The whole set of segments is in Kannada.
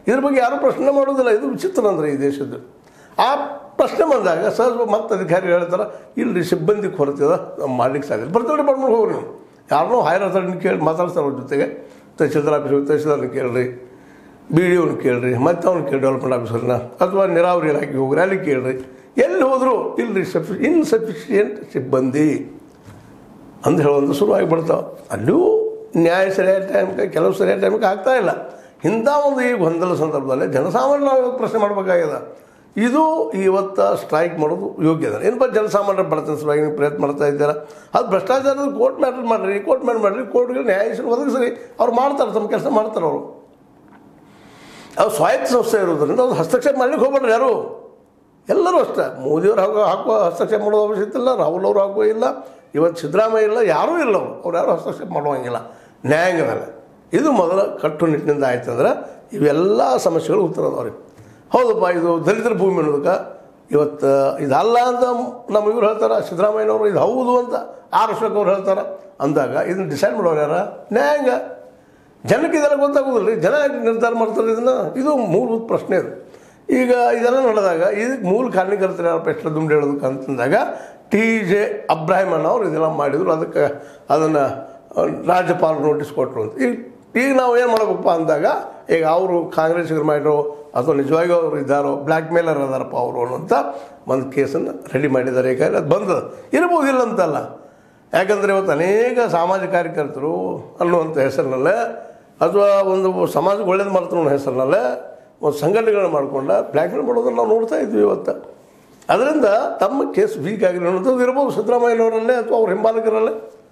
ಇದ್ರ ಬಗ್ಗೆ ಯಾರೂ ಪ್ರಶ್ನೆ ಮಾಡೋದಿಲ್ಲ ಇದು ವಿಚಿತ್ರ ಅಂದ್ರೆ ಈ ದೇಶದ್ದು ಆ ಪ್ರಶ್ನೆ ಬಂದಾಗ ಸಹಜ ಮತ್ತೆ ಅಧಿಕಾರಿಗಳು ಹೇಳ್ತಾರೆ ಇಲ್ಲಿ ಸಿಬ್ಬಂದಿ ಕೊರತೆ ಅದ ನಾವು ಮಾಡ್ಲಿಕ್ಕೆ ಸಾಧ್ಯ ಬರ್ತಾರೆ ಡಿಪಾರ್ಟ್ಮೆಂಟ್ ಹೋಗ್ರಿ ನೀವು ಯಾರನ್ನೋ ಹೈರ್ ಅಥಾರಿಟಿ ಕೇಳಿ ಮಾತಾಡ್ತಾರೆ ಅವ್ರ ಜೊತೆಗೆ ತಹಸೀಲ್ದಾರ್ ಆಫೀಸ್ ತಹಸೀಲ್ದಾರ್ನ ಕೇಳ್ರಿ ಬಿ ಡಿ ಅವ್ನ ಕೇಳ್ರಿ ಮತ್ತೆ ಅವ್ನು ಕೇಳಿ ಡೆವಲಪ್ಮೆಂಟ್ ಆಫೀಸರ್ನ ಅಥವಾ ನೀರಾವರಿ ಇಲಾಖೆಗೆ ಹೋಗ್ರಿ ಅಲ್ಲಿ ಕೇಳ್ರಿ ಎಲ್ಲಿ ಹೋದ್ರು ಇಲ್ಲಿ ಸಫಿ ಇನ್ಸಫಿಷಿಯೆಂಟ್ ಸಿಬ್ಬಂದಿ ಅಂತ ಹೇಳೋದು ಶುರುವಾಗಿ ಬಿಡ್ತಾವೆ ಅಲ್ಲೂ ನ್ಯಾಯ ಸರಿಯಾದ ಟೈಮ್ಗೆ ಕೆಲವು ಸರಿಯಾದ ಟೈಮ್ಗೆ ಆಗ್ತಾ ಇಲ್ಲ ಇಂಥ ಒಂದು ಈ ಗೊಂದಲ ಸಂದರ್ಭದಲ್ಲಿ ಜನಸಾಮಾನ್ಯ ನಾವು ಇವತ್ತು ಪ್ರಶ್ನೆ ಮಾಡಬೇಕಾಗ್ಯದ ಇದು ಇವತ್ತು ಸ್ಟ್ರೈಕ್ ಮಾಡೋದು ಯೋಗ್ಯ ಅದ ಏನಪ್ಪ ಜನಸಾಮಾನ್ಯರ ಬಡತನ ಸಲುವಾಗಿ ನೀವು ಪ್ರಯತ್ನ ಮಾಡ್ತಾ ಇದ್ದೀರಾ ಅದು ಭ್ರಷ್ಟಾಚಾರದ ಕೋರ್ಟ್ ಮ್ಯಾಟರ್ ಮಾಡಿರಿ ಕೋರ್ಟ್ ಮ್ಯಾಟರ್ ಮಾಡಿರಿ ಕೋರ್ಟ್ಗೆ ನ್ಯಾಯಾಧೀಶರು ಒದಗಿಸ್ರಿ ಅವ್ರು ಮಾಡ್ತಾರೆ ತಮ್ಮ ಕೆಲಸ ಮಾಡ್ತಾರೆ ಅವರು ಅವ್ರು ಸ್ವಾಯತ್ತ ಸಂಸ್ಥೆ ಇರೋದ್ರಿಂದ ಅವ್ರು ಹಸ್ತಕ್ಷೇಪ ಮಾಡ್ಲಿಕ್ಕೆ ಹೋಗ್ಬೇಡ್ರಿ ಯಾರು ಎಲ್ಲರೂ ಅಷ್ಟೇ ಮೋದಿಯವ್ರು ಹಾಕೋ ಹಾಕುವ ಹಸ್ತಕ್ಷೇಪ ಮಾಡೋದು ಅವಶ್ಯಕತೆ ಇಲ್ಲ ರಾಹುಲ್ ಅವರು ಹಾಕುವ ಇಲ್ಲ ಇವತ್ತು ಸಿದ್ದರಾಮಯ್ಯ ಇಲ್ಲ ಯಾರೂ ಇಲ್ಲ ಅವರು ಅವ್ರು ಯಾರು ಹಸ್ತಕ್ಷೇಪ ಮಾಡುವಂಗಿಲ್ಲ ನ್ಯಾಯಾಂಗದಲ್ಲಿ ಇದು ಮೊದಲ ಕಟ್ಟುನಿಟ್ಟಿನಿಂದ ಆಯ್ತು ಅಂದ್ರೆ ಇವೆಲ್ಲ ಸಮಸ್ಯೆಗಳು ಉತ್ತರ ಅದಾವ್ರಿ ಹೌದಪ್ಪ ಇದು ದಲಿತರ ಭೂಮಿ ಅನ್ನೋದಕ್ಕೆ ಇವತ್ತು ಇದಲ್ಲ ಅಂತ ನಮ್ಮ ಇವ್ರು ಹೇಳ್ತಾರೆ ಸಿದ್ದರಾಮಯ್ಯನವರು ಇದು ಹೌದು ಅಂತ ಆರ್ ಅಶೋಕ್ ಅವ್ರು ಹೇಳ್ತಾರೆ ಅಂದಾಗ ಇದನ್ನು ಡಿಸೈಡ್ ಮಾಡೋರು ಯಾರ ನ್ಯಾಯಾಂಗ ಜನಕ್ಕೆ ಇದೆಲ್ಲ ಗೊತ್ತಾಗೋದಿಲ್ಲ ಜನ ಯಾಕೆ ನಿರ್ಧಾರ ಮಾಡ್ತಾರೆ ಇದನ್ನು ಇದು ಮೂಲಭೂತ ಪ್ರಶ್ನೆ ಇದು ಈಗ ಇದೆಲ್ಲ ನಡೆದಾಗ ಇದಕ್ಕೆ ಮೂಲ ಕಾರಣಕರ್ತರು ಯಾರು ಪೆಟ್ರೋಲ್ ದುಂಡು ಹೇಳೋದಕ್ಕೆ ಅಂತಂದಾಗ ಟಿ ಜೆ ಅಬ್ರಾಹಿಮ್ ಅನ್ನೋರು ಇದೆಲ್ಲ ಮಾಡಿದ್ರು ಅದಕ್ಕೆ ಅದನ್ನು ರಾಜ್ಯಪಾಲರು ನೋಟಿಸ್ ಕೊಟ್ಟರು ಅಂತ ಈಗ ಈಗ ನಾವು ಏನು ಮಾಡಬೇಕಪ್ಪ ಅಂದಾಗ ಈಗ ಅವರು ಕಾಂಗ್ರೆಸ್ಸಿಗರು ಮಾಡಿರೋ ಅಥವಾ ನಿಜವಾಗಿಯೂ ಅವರು ಇದ್ದಾರೋ ಬ್ಲ್ಯಾಕ್ ಮೇಲರ್ ಅದಾರಪ್ಪ ಅವರು ಅನ್ನೋಂಥ ಒಂದು ಕೇಸನ್ನು ರೆಡಿ ಮಾಡಿದ್ದಾರೆ ಈಗ ಅದು ಬಂದದ ಇರ್ಬೋದಿಲ್ಲ ಅಂತಲ್ಲ ಯಾಕಂದರೆ ಇವತ್ತು ಅನೇಕ ಸಾಮಾಜಿಕ ಕಾರ್ಯಕರ್ತರು ಅನ್ನುವಂಥ ಹೆಸರಿನಲ್ಲೇ ಅಥವಾ ಒಂದು ಸಮಾಜಕ್ಕೆ ಒಳ್ಳೇದು ಮಾಡ್ತಾರೆ ಅನ್ನೋ ಹೆಸರಿನಲ್ಲೇ ಒಂದು ಸಂಘಟನೆಗಳನ್ನ ಮಾಡಿಕೊಂಡ ಬ್ಲ್ಯಾಕ್ ಮೇಲ್ ಮಾಡೋದನ್ನು ನಾವು ನೋಡ್ತಾ ಇದ್ವಿ ಇವತ್ತು ಅದರಿಂದ ತಮ್ಮ ಕೇಸ್ ವೀಕ್ ಆಗಿರೋ ಅನ್ನೋದು ಇರ್ಬೋದು ಸಿದ್ದರಾಮಯ್ಯನವರಲ್ಲೇ ಅಥವಾ ಅವ್ರ ಹಿಂಬಾಲಕರಲ್ಲೇ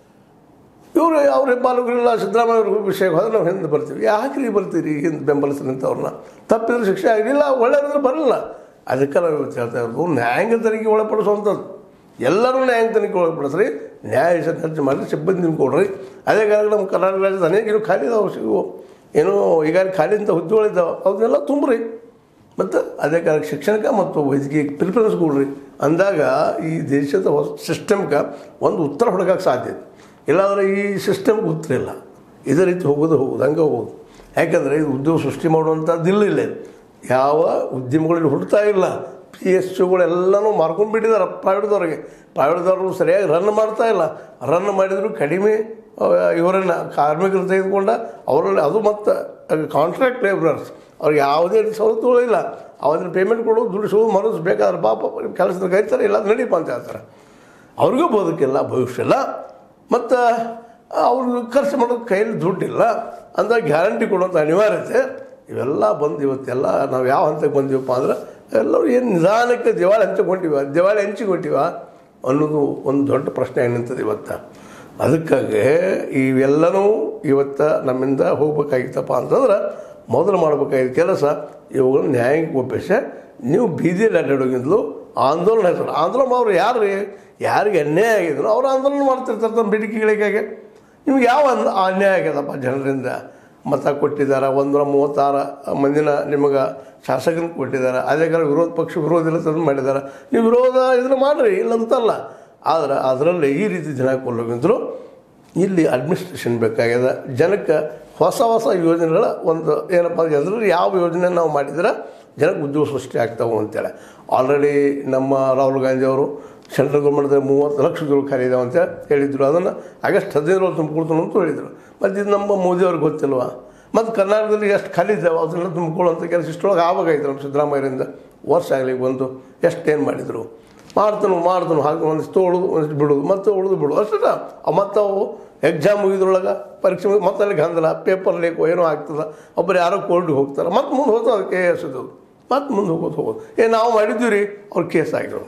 ಇವರು ಅವ್ರ ಹಿಂಬಾಲಕರಿಲ್ಲ ಸಿದ್ದರಾಮಯ್ಯ ಅವ್ರ ವಿಷಯ ಹೋದ್ರೆ ನಾವು ಹಿಂದೆ ಬರ್ತೀವಿ ಯಾಕೆ ರೀ ಬರ್ತೀರಿ ಹಿಂದೆ ಬೆಂಬಲಿಸ್ರಿ ಅವ್ರನ್ನ ತಪ್ಪಿದ್ರೆ ಶಿಕ್ಷೆ ಆಗಲಿಲ್ಲ ಒಳ್ಳೆಯದ್ರೆ ಬರಲ್ಲ ಅದಕ್ಕೆ ನಾವು ಇವತ್ತು ಹೇಳ್ತಾ ಇರೋದು ನ್ಯಾಯಾಂಗ ತನಿಖೆ ಒಳಪಡಿಸುವಂಥದ್ದು ಎಲ್ಲರೂ ನ್ಯಾಯಾಂಗ ತನಿಖೆ ಒಳಪಡಿಸ್ರಿ ನ್ಯಾಯಾಧೀಶ ಖರ್ಚು ಮಾಡಿ ಸಿಬ್ಬಂದಿ ಕೊಡ್ರಿ ಅದೇ ಕಾರಣ ನಮ್ಮ ಕರ್ನಾಟಕ ರಾಜ್ಯದ ಅನೇಕ ಇನ್ನು ಖಾಲಿ ಇದಾವೆ ಸಿಗುವು ಏನೋ ಈಗ ಖಾಲಿ ಅಂತ ಹುದ್ದೆಗಳಿದ್ದಾವೆ ಅವನ್ನೆಲ್ಲ ತುಂಬ್ರಿ ಮತ್ತು ಅದೇ ಕಾರಣ ಶಿಕ್ಷಣಕ್ಕೆ ಮತ್ತು ವೈದ್ಯಕೀಯ ಪ್ರಿಫರೆನ್ಸ್ ಕೊಡ್ರಿ ಅಂದಾಗ ಈ ದೇಶದ ಹೊಸ ಸಿಸ್ಟಮ್ಗೆ ಒಂದು ಉತ್ತರ ಹುಡುಕಕ್ಕೆ ಸಾಧ್ಯ ಇದೆ ಇಲ್ಲಾಂದ್ರೆ ಈ ಸಿಸ್ಟಮ್ಗೆ ಉತ್ತರ ಇಲ್ಲ ಇದೇ ರೀತಿ ಹೋಗೋದು ಹೋಗೋದು ಹಂಗೆ ಹೋಗೋದು ಯಾಕಂದರೆ ಇದು ಉದ್ಯೋಗ ಸೃಷ್ಟಿ ಮಾಡುವಂಥದ್ದಿಲ್ಲ ಇಲ್ಲ ಯಾವ ಉದ್ಯಮಗಳಲ್ಲಿ ಹುಡ್ತಾ ಇಲ್ಲ ಪಿ ಎಸ್ ಯುಗಳೆಲ್ಲನೂ ಮಾರ್ಕೊಂಡು ಬಿಟ್ಟಿದ್ದಾರೆ ಪ್ರೈವೇಟ್ದವ್ರಿಗೆ ಪ್ರೈವೇಟ್ದವರು ಸರಿಯಾಗಿ ರನ್ ಮಾಡ್ತಾ ಇಲ್ಲ ರನ್ ಮಾಡಿದ್ರು ಕಡಿಮೆ ಇವರನ್ನು ಕಾರ್ಮಿಕರು ತೆಗೆದುಕೊಂಡ ಅವರಲ್ಲಿ ಅದು ಮತ್ತು ಕಾಂಟ್ರಾಕ್ಟ್ ಲೇಬರರ್ಸ್ ಅವ್ರಿಗೆ ಯಾವುದೇ ರೀತಿ ಸವಲತ್ತುಗಳು ಇಲ್ಲ ಅವತ್ತಿನ ಪೇಮೆಂಟ್ ಕೊಡೋದು ದುಡಿಸೋದು ಮನಸ್ಸು ಬೇಕಾದ್ರೆ ಪಾಪ ಕೆಲಸದ ಕೈತಾರೆ ಇಲ್ಲ ನಡೀಪ ಅಂತ ಹೇಳ್ತಾರೆ ಅವ್ರಿಗೂ ಬದುಕಿಲ್ಲ ಭವಿಷ್ಯ ಇಲ್ಲ ಮತ್ತು ಅವ್ರಿಗೆ ಖರ್ಚು ಮಾಡೋದು ಕೈಯಲ್ಲಿ ದುಡ್ಡಿಲ್ಲ ಅಂತ ಗ್ಯಾರಂಟಿ ಕೊಡುವಂಥ ಅನಿವಾರ್ಯತೆ ಇವೆಲ್ಲ ಬಂದು ಇವತ್ತೆಲ್ಲ ನಾವು ಯಾವ ಹಂತಕ್ಕೆ ಬಂದೀವಪ್ಪ ಅಂದ್ರೆ ಎಲ್ಲರೂ ಏನು ನಿಧಾನಕ್ಕೆ ದಿವಾಳಿ ಹಂಚಿಕೊಂಡಿವ ದಿವಾಳಿ ಹಂಚಿಕೊಂಡಿವ ಅನ್ನೋದು ಒಂದು ದೊಡ್ಡ ಪ್ರಶ್ನೆ ಆಗಿ ನಿಂತದೆ ಇವತ್ತು ಅದಕ್ಕಾಗಿ ಇವೆಲ್ಲನೂ ಇವತ್ತು ನಮ್ಮಿಂದ ಹೋಗ್ಬೇಕಾಗಿತ್ತಪ್ಪ ಅಂತಂದ್ರೆ ಮೊದಲು ಮಾಡಬೇಕಾಗಿದ್ದ ಕೆಲಸ ಇವುಗಳನ್ನ ನ್ಯಾಯಕ್ಕೆ ಒಪ್ಪಿಸಿ ನೀವು ಬೀದಿಯಲ್ಲಿ ಅಡ್ಡಾಡೋಗಿದ್ಲು ಆಂದೋಲನ ಹೆಸರು ಆಂದೋಲನ ಅವ್ರು ಯಾರು ರೀ ಯಾರಿಗೆ ಅನ್ಯಾಯ ಆಗಿದ್ರು ಅವ್ರು ಆಂದೋಲನ ಮಾಡ್ತಿರ್ತಾರೆ ತಮ್ಮ ಬೇಡಿಕೆಗಳಿಗಾಗಿ ನಿಮ್ಗೆ ಯಾವ ಅನ್- ಅನ್ಯಾಯ ಆಗ್ಯದಪ್ಪ ಜನರಿಂದ ಮತ ಕೊಟ್ಟಿದ್ದಾರೆ ಒಂದೂರ ಮೂವತ್ತಾರು ಮಂದಿನ ನಿಮಗೆ ಶಾಸಕರಿಗೆ ಕೊಟ್ಟಿದ್ದಾರೆ ಅದೇ ಕಾಲ ವಿರೋಧ ಪಕ್ಷ ವಿರೋಧ ಇಲ್ಲ ತಂದು ಮಾಡಿದ್ದಾರೆ ನೀವು ವಿರೋಧ ಇದನ್ನು ಮಾಡಿರಿ ಇಲ್ಲಂತಲ್ಲ ಆದ್ರೆ ಅದರಲ್ಲಿ ಈ ರೀತಿ ಜನ ಕೊಲ್ಲೋಗಿದ್ರು ಇಲ್ಲಿ ಅಡ್ಮಿನಿಸ್ಟ್ರೇಷನ್ ಬೇಕಾಗ್ಯದ ಜನಕ್ಕೆ ಹೊಸ ಹೊಸ ಯೋಜನೆಗಳ ಒಂದು ಏನಪ್ಪ ಅಂದ್ರೆ ಅದರಲ್ಲಿ ಯಾವ ಯೋಜನೆ ನಾವು ಮಾಡಿದ್ರೆ ಜನಕ್ಕೆ ಉದ್ಯೋಗ ಸೃಷ್ಟಿ ಆಗ್ತಾವೆ ಅಂತೇಳಿ ಆಲ್ರೆಡಿ ನಮ್ಮ ರಾಹುಲ್ ಗಾಂಧಿ ಅವರು ಸೆಂಟ್ರಲ್ ಗೌರ್ಮೆಂಟ್ದಾಗ ಮೂವತ್ತು ಲಕ್ಷ ಉದ್ಯೋಗ ಖಾಲಿದಾವೆ ಅಂತ ಹೇಳಿದರು ಅದನ್ನು ಆಗಸ್ಟ್ ಹದಿನೈದರಲ್ಲಿ ತುಂಬಿಕೊಡ್ತಾನೆ ಅಂತ ಹೇಳಿದರು ಮತ್ತು ಇದು ನಮ್ಮ ಮೋದಿಯವ್ರಿಗೆ ಗೊತ್ತಿಲ್ವ ಮತ್ತು ಕರ್ನಾಟಕದಲ್ಲಿ ಎಷ್ಟು ಖಾಲಿ ಇದ್ದಾವೆ ಅದನ್ನೆಲ್ಲ ತುಂಬಿಕೊಳ್ಳುವಂಥ ಕೆಲಸ ಇಷ್ಟೊಳಗೆ ಆವಾಗೈತೆ ನಮ್ಮ ಸಿದ್ದರಾಮಯ್ಯರಿಂದ ವರ್ಷ ಆಗಲಿ ಬಂದು ಎಷ್ಟೇನು ಮಾಡಿದರು ಮಾಡ್ತಾನು ಮಾಡ್ತಾನು ಹಾಗೆ ಒಂದಿಷ್ಟು ಉಳಿದು ಒಂದಿಷ್ಟು ಬಿಡೋದು ಮತ್ತೆ ಉಳಿದು ಬಿಡೋದು ಅಷ್ಟೇ ಮತ್ತು ಅವು ಎಕ್ಸಾಮ್ ಮುಗಿದ್ರೊಳಗೆ ಪರೀಕ್ಷೆ ಮುಗಿ ಮತ್ತೆ ಅಲ್ಲಿ ಗಂದಲ ಪೇಪರ್ ಲೇಕೋ ಏನೋ ಆಗ್ತದೆ ಒಬ್ಬರು ಯಾರೋ ಕೋರ್ಟಿಗೆ ಹೋಗ್ತಾರೆ ಮತ್ತೆ ಮುಂದೆ ಹೋಗ್ತದೆ ಅದು ಕೆ ಎಸ್ ಇದು ಮತ್ತೆ ಮುಂದೆ ಹೋಗೋದು ಹೋಗೋದು ಏ ನಾವು ಮಾಡಿದ್ದೀವಿ ರೀ ಅವ್ರು ಕೇಸ್ ಆಗಿರೋ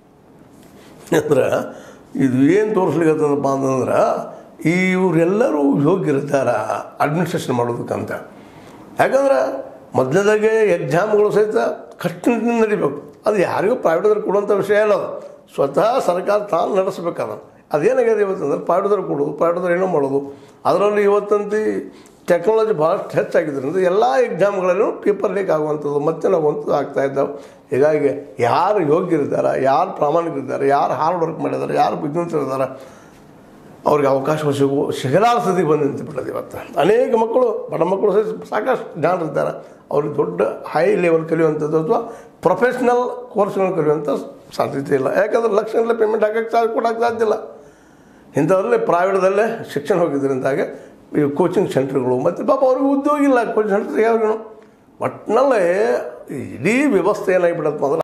ಅಂದ್ರೆ ಇದು ಏನು ತೋರಿಸ್ಲಿಕ್ಕತ್ತದಪ್ಪ ಅಂತಂದ್ರೆ ಈ ಇವರೆಲ್ಲರೂ ಯೋಗ್ಯರಿದ್ದಾರ ಅಡ್ಮಿನಿಸ್ಟ್ರೇಷನ್ ಮಾಡೋದಕ್ಕಂತ ಯಾಕಂದ್ರೆ ಮೊದಲದಾಗೆ ಎಕ್ಸಾಮ್ಗಳು ಸಹಿತ ಕಷ್ಟದಿಂದ ನಡಿಬೇಕು ಅದು ಯಾರಿಗೂ ಪ್ರೈವೇಟ್ದವ್ರು ಕೊಡುವಂಥ ವಿಷಯ ಅಲ್ಲ ಅದು ಸ್ವತಃ ಸರ್ಕಾರ ತಾನು ನಡೆಸ್ಬೇಕದ ಅದೇನಾಗಿದೆ ಇವತ್ತಂದ್ರೆ ಪ್ರೈವೇಟ್ದವ್ರು ಕೊಡೋದು ಪ್ರೈವೇಟ್ದವ್ರು ಏನೋ ಮಾಡೋದು ಅದರಲ್ಲಿ ಇವತ್ತಂತಿ ಟೆಕ್ನಾಲಜಿ ಭಾಳಷ್ಟು ಹೆಚ್ಚಾಗಿದ್ದರಿಂದ ಎಲ್ಲ ಎಕ್ಸಾಮ್ಗಳಲ್ಲೂ ಪೇಪರ್ ಲೀಕ್ ಆಗುವಂಥದ್ದು ಮತ್ತೆ ಆಗುವಂಥದ್ದು ಆಗ್ತಾ ಇದ್ದಾವೆ ಹೀಗಾಗಿ ಯಾರು ಯೋಗ್ಯರಿದ್ದಾರೆ ಯಾರು ಪ್ರಾಮಾಣಿಕರಿದ್ದಾರೆ ಯಾರು ಹಾರ್ಡ್ ವರ್ಕ್ ಮಾಡಿದ್ದಾರೆ ಯಾರು ಬುದ್ಧಿವಂತರಿದ್ದಾರೆ ಅವ್ರಿಗೆ ಅವಕಾಶ ಸಿಗು ಸಿಗಲಾರ ಸ್ಥಿತಿಗೆ ಬಂದು ನಿಂತುಬಿಟ್ಟದೆ ಇವತ್ತು ಅನೇಕ ಮಕ್ಕಳು ಬಡ ಮಕ್ಕಳು ಸಹ ಸಾಕಷ್ಟು ಜ್ಞಾನ ಇದ್ದಾರೆ ಅವ್ರಿಗೆ ದೊಡ್ಡ ಹೈ ಲೆವೆಲ್ ಕಲಿಯುವಂಥದ್ದು ಅಥವಾ ಪ್ರೊಫೆಷ್ನಲ್ ಕೋರ್ಸ್ಗಳನ್ನು ಕಲಿಯುವಂಥ ಸಾಧ್ಯತೆ ಇಲ್ಲ ಯಾಕಂದ್ರೆ ಲಕ್ಷಗಟ್ಟಲೆ ಪೇಮೆಂಟ್ ಹಾಕಕ್ಕೆ ಸಾ ಕೊಡೋಕ್ಕೆ ಸಾಧ್ಯ ಇಲ್ಲ ಇಂಥದ್ರಲ್ಲೇ ಪ್ರೈವೇಟ್ದಲ್ಲೇ ಶಿಕ್ಷಣ ಹೋಗಿದ್ದರಿಂದಾಗೆ ಈ ಕೋಚಿಂಗ್ ಸೆಂಟ್ರ್ಗಳು ಮತ್ತು ಪಾಪ ಅವ್ರಿಗೆ ಉದ್ಯೋಗ ಇಲ್ಲ ಕೋಚಿಂಗ್ ಸೆಂಟ್ರ್ ಯಾವ್ದು ಒಟ್ಟಿನಲ್ಲೇ ಇಡೀ ವ್ಯವಸ್ಥೆ ಏನಾಗಿಬಿಡತ್ತೆ ಅಂದ್ರೆ